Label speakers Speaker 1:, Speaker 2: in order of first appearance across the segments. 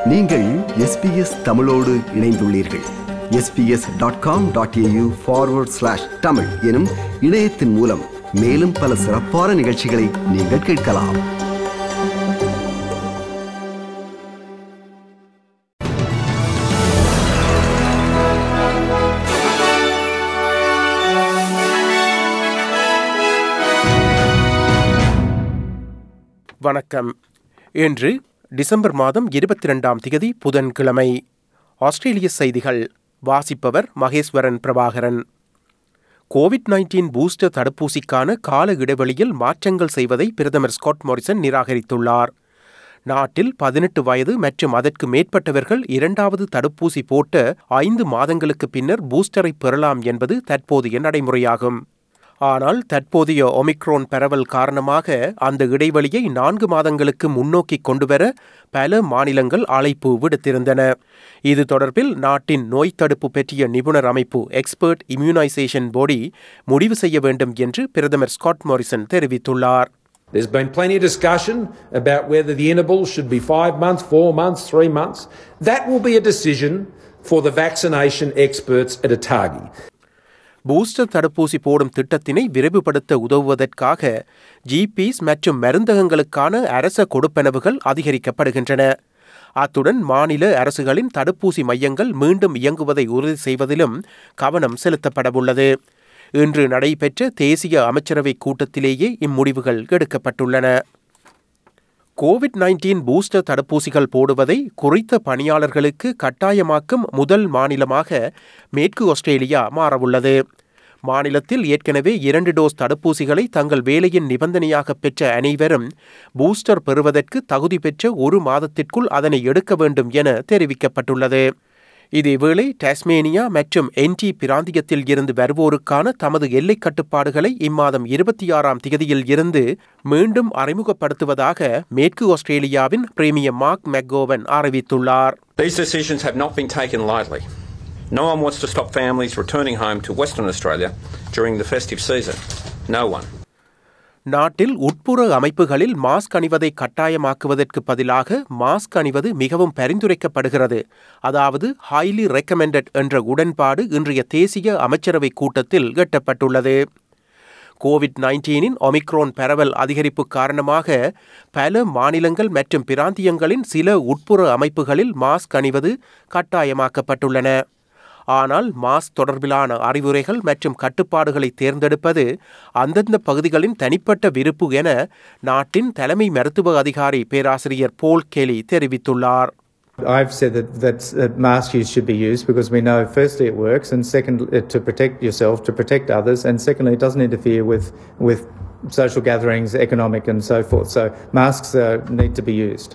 Speaker 1: நீங்கள் எஸ்பிஎஸ் தமிழோடு இணைந்துள்ளீர்கள் SBS dot com dot AU forward slash Tamil எனும் இணையத்தின் மூலம் மேலும் பல சிறப்பான நிகழ்ச்சிகளை நீங்கள் கேட்கலாம்
Speaker 2: வணக்கம் இன்று டிசம்பர் மாதம் இருபத்தி ரெண்டாம் திகதி புதன்கிழமை ஆஸ்திரேலிய செய்திகள் வாசிப்பவர் Maheswaran Prabakaran Covid nineteen booster தடுப்பூசிக்கான கால இடைவெளியில் மாற்றங்கள் செய்வதை பிரதமர் ஸ்காட் மோரிசன் நிராகரித்துள்ளார் நாட்டில் பதினெட்டு வயது மற்றும் அதற்கு மேற்பட்டவர்கள் இரண்டாவது தடுப்பூசி போட்ட ஐந்து மாதங்களுக்கு பின்னர் பூஸ்டரை பெறலாம் என்பது தற்போதைய நடைமுறையாகும் ஆனால் தற்போதைய ஒமிக்ரோன் பரவல் காரணமாக அந்த இடைவெளியை நான்கு மாதங்களுக்கு முன்னோக்கி கொண்டுவர பல மாநிலங்கள் அழைப்பு விடுத்திருந்தன இது தொடர்பில் நாட்டின் நோய் தடுப்பு பற்றிய நிபுணர் அமைப்பு எக்ஸ்பர்ட் இம்யூனைசேஷன் போடி முடிவு செய்ய வேண்டும் என்று பிரதமர் ஸ்காட் மோரிசன் தெரிவித்துள்ளார்
Speaker 3: There's been plenty of discussion about whether the interval should be five months, four months, three months. That will be a decision for the vaccination experts at ATAGI.
Speaker 2: Booster தடுப்பூசி போடும் திட்டத்தினை விரைவுபடுத்த உதவுவதற்காக ஜிபிஸ் மற்றும் மருந்தகங்களுக்கான அரச கொடுப்பனவுகள் அதிகரிக்கப்படுகின்றன அத்துடன் மாநில அரசுகளின் தடுப்பூசி மையங்கள் மீண்டும் இயங்குவதை உறுதி செய்வதிலும் கவனம் செலுத்தப்படவுள்ளது இன்று நடைபெற்ற தேசிய அமைச்சரவை கூட்டத்திலேயே இம்முடிவுகள் எடுக்கப்பட்டுள்ளன கோவிட் நைன்டீன் பூஸ்டர் தடுப்பூசிகள் போடுவதை குறித்த பணியாளர்களுக்கு கட்டாயமாக்கும் முதல் மாநிலமாக மேற்கு ஆஸ்திரேலியா மாறவுள்ளது மாநிலத்தில் ஏற்கனவே இரண்டு டோஸ் தடுப்பூசிகளை தங்கள் வேலையின் நிபந்தனையாக பெற்ற அனைவரும் பூஸ்டர் பெறுவதற்கு தகுதி பெற்ற ஒரு மாதத்திற்குள் அதனை எடுக்க வேண்டும் என தெரிவிக்கப்பட்டுள்ளது இதேவேளை டாஸ்மேனியா மற்றும் என்டி பிராந்தியத்தில் இருந்து வருவோருக்கான தமது எல்லைக் கட்டுப்பாடுகளை இம்மாதம் இருபத்தி ஆறாம் திகதியில் இருந்து மீண்டும் அறிமுகப்படுத்துவதாக மேற்கு ஆஸ்திரேலியாவின் பிரீமியர் மார்க் மெக்கோவன் அறிவித்துள்ளார்
Speaker 4: These decisions have not been taken lightly. No one wants to stop families returning home to Western Australia during the festive season. No one.
Speaker 2: நாட்டில் உட்புற அமைப்புகளில் மாஸ்க் அணிவதை கட்டாயமாக்குவதற்கு பதிலாக மாஸ்க் அணிவது மிகவும் பரிந்துரைக்கப்படுகிறது அதாவது ஹைலி ரெக்கமெண்டட் என்ற உடன்பாடு இன்றைய தேசிய அமைச்சரவை கூட்டத்தில் எட்டப்பட்டுள்ளது கோவிட் நைன்டீனின் ஒமிக்ரோன் பரவல் அதிகரிப்பு காரணமாக பல மாநிலங்கள் மற்றும் பிராந்தியங்களின் சில உட்புற அமைப்புகளில் மாஸ்க் அணிவது கட்டாயமாக்கப்பட்டுள்ளன ஆனால் மாஸ்க் தொடர்பிலான அறிவுரைகள் மற்றும் கட்டுப்பாடுகளை தேர்ந்தெடுப்பது அந்தந்த பகுதிகளின் தனிப்பட்ட விருப்பு என நாட்டின் தலைமை மருத்துவ அதிகாரி பேராசிரியர் போல் கெலி தெரிவித்துள்ளார்
Speaker 5: I've said that, that uh, mask use should be used because we know, firstly, it works, and second, uh, to protect yourself, to protect others, and secondly, it doesn't interfere with with social gatherings, economic, and so forth. So masks uh, need to be used.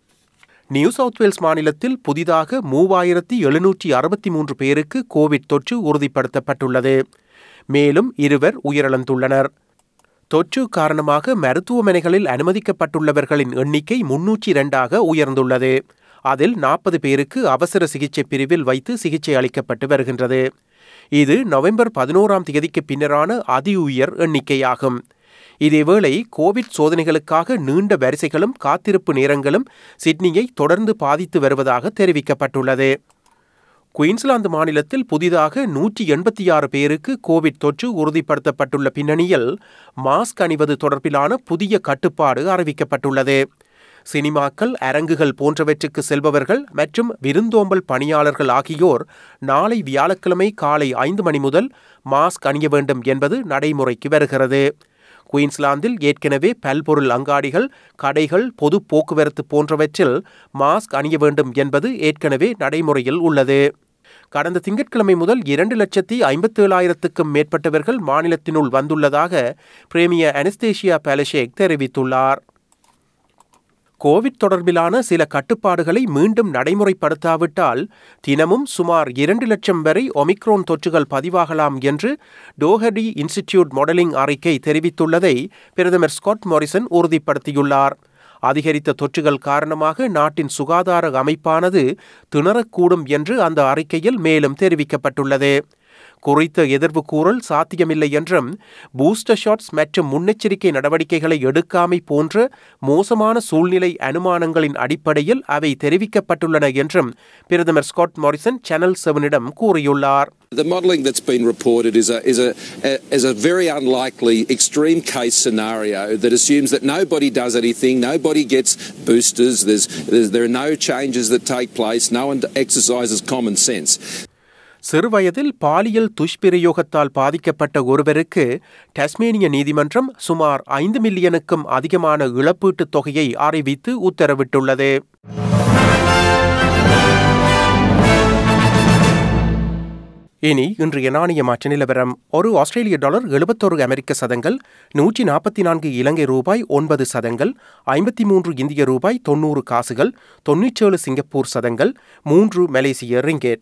Speaker 2: New south Wales மாநிலத்தில் புதிதாக மூவாயிரத்தி எழுநூற்றி அறுபத்தி மூன்று பேருக்கு Covid தொற்று உறுதிப்படுத்தப்பட்டுள்ளது மேலும் இருவர் உயிரிழந்துள்ளனர் தொற்று காரணமாக மருத்துவமனைகளில் அனுமதிக்கப்பட்டுள்ளவர்களின் எண்ணிக்கை முன்னூற்றி இரண்டாக உயர்ந்துள்ளது அதில் நாற்பது பேருக்கு அவசர சிகிச்சை பிரிவில் வைத்து சிகிச்சை அளிக்கப்பட்டு வருகின்றது இது நவம்பர் பதினோராம் தேதிக்கு பின்னரான அதி உயர் எண்ணிக்கையாகும் இதேவேளை கோவிட் சோதனைகளுக்காக நீண்ட வரிசைகளும் காத்திருப்பு நேரங்களும் சிட்னியை தொடர்ந்து பாதித்து வருவதாக தெரிவிக்கப்பட்டுள்ளது குயின்ஸ்லாந்து மாநிலத்தில் புதிதாக நூற்றி எண்பத்தி ஆறு பேருக்கு கோவிட் தொற்று உறுதிப்படுத்தப்பட்டுள்ள பின்னணியில் மாஸ்க் அணிவது தொடர்பிலான புதிய கட்டுப்பாடு அறிவிக்கப்பட்டுள்ளது சினிமாக்கள் அரங்குகள் போன்றவற்றுக்கு செல்பவர்கள் மற்றும் விருந்தோம்பல் பணியாளர்கள் ஆகியோர் நாளை வியாழக்கிழமை காலை ஐந்து மணி முதல் மாஸ்க் அணிய வேண்டும் என்பது நடைமுறைக்கு வருகிறது குயின்ஸ்லாந்தில் ஏற்கனவே பல்பொருள் அங்காடிகள் கடைகள் பொது போக்குவரத்து போன்றவற்றில் மாஸ்க் அணிய வேண்டும் என்பது ஏற்கனவே நடைமுறையில் உள்ளது கடந்த திங்கட்கிழமை முதல் இரண்டு லட்சத்தி ஐம்பத்தேழாயிரத்துக்கும் மேற்பட்டவர்கள் மாநிலத்தினுள் வந்துள்ளதாக பிரேமியர் அனஸ்தேஷியா பாலஷேக் தெரிவித்துள்ளார் கோவிட் தொடர்பிலான சில கட்டுப்பாடுகளை மீண்டும் நடைமுறைப்படுத்தாவிட்டால் தினமும் சுமார் இரண்டு லட்சம் வரை ஒமிக்ரோன் தொற்றுகள் பதிவாகலாம் என்று டோஹடி இன்ஸ்டிடியூட் மாடலிங் அறிக்கை தெரிவித்துள்ளதை பிரதமர் ஸ்காட் மோரிசன் உறுதிப்படுத்தியுள்ளார் அதிகரித்த தொற்றுகள் காரணமாக நாட்டின் சுகாதார அமைப்பானது திணறக்கூடும் என்று அந்த அறிக்கையில் மேலும் தெரிவிக்கப்பட்டுள்ளது குறித்த எதிர்வு கூறல் சாத்தியமில்லை என்றும் பூஸ்டர் ஷாட்ஸ் மற்றும் முன்னெச்சரிக்கை நடவடிக்கைகளை எடுக்காமை போன்ற மோசமான சூழ்நிலை அனுமானங்களின் அடிப்படையில் அவை தெரிவிக்கப்பட்டுள்ளன என்றும் பிரதமர் ஸ்காட் மாரிசன் சேனல் செவனிடம் கூறியுள்ளார்
Speaker 6: The modelling that's been reported is a, is, a, a, is a very unlikely extreme case scenario that assumes that nobody does anything, nobody gets boosters, there's, there's, there are no changes that take place, no one exercises common sense.
Speaker 2: சிறுவயதில் பாலியல் துஷ்பிரயோகத்தால் பாதிக்கப்பட்ட ஒருவருக்கு Tasmania நீதிமன்றம் சுமார் ஐந்து மில்லியனுக்கும் அதிகமான இழப்பீட்டுத் தொகையை அறிவித்து உத்தரவிட்டுள்ளது இனி இன்றைய நாணய மாற்ற நிலவரம் ஒரு ஆஸ்திரேலிய டாலர் எழுபத்தொரு அமெரிக்க சதங்கள் நூற்றி நாற்பத்தி நான்கு இலங்கை ரூபாய் ஒன்பது சதங்கள் ஐம்பத்தி மூன்று இந்திய ரூபாய் தொண்ணூறு காசுகள் தொன்னூற்றேழு சிங்கப்பூர் சதங்கள் மூன்று மலேசிய ரிங்கேட்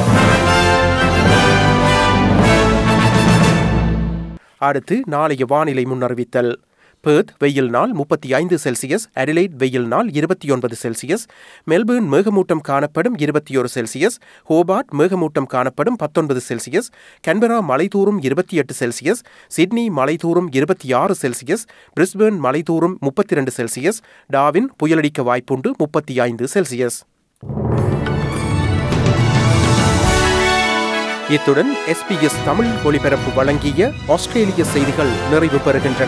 Speaker 2: அடுத்து நாளைய வானிலை முன்னறிவித்தல் பெர்த் வெயில் நாள் முப்பத்தி ஐந்து செல்சியஸ் அடிலைட் வெயில் நாள் இருபத்தி ஒன்பது செல்சியஸ் மெல்பேர்ன் மேகமூட்டம் காணப்படும் இருபத்தி ஒரு செல்சியஸ் ஹோபார்ட் மேகமூட்டம் காணப்படும் பத்தொன்பது செல்சியஸ் கன்பரா மலைதூரும் இருபத்தி எட்டு செல்சியஸ் சிட்னி மலைதூரும் இருபத்தி ஆறு செல்சியஸ் பிரிஸ்பேர்ன் மலைதூரும் முப்பத்தி ரெண்டு செல்சியஸ் டாவின் புயலடிக்க வாய்ப்புண்டு முப்பத்தி ஐந்து செல்சியஸ் இத்துடன் எஸ்பிஎஸ் தமிழ் ஒலிபரப்பு வழங்கிய ஆஸ்திரேலிய செய்திகள் நிறைவு பெறுகின்றன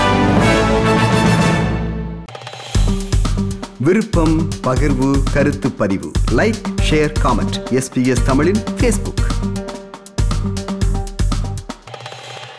Speaker 1: விருப்பம் பகிர்வு கருத்து பதிவு லைக் ஷேர் காமெண்ட் எஸ்பிஎஸ் தமிழின் ஃபேஸ்புக்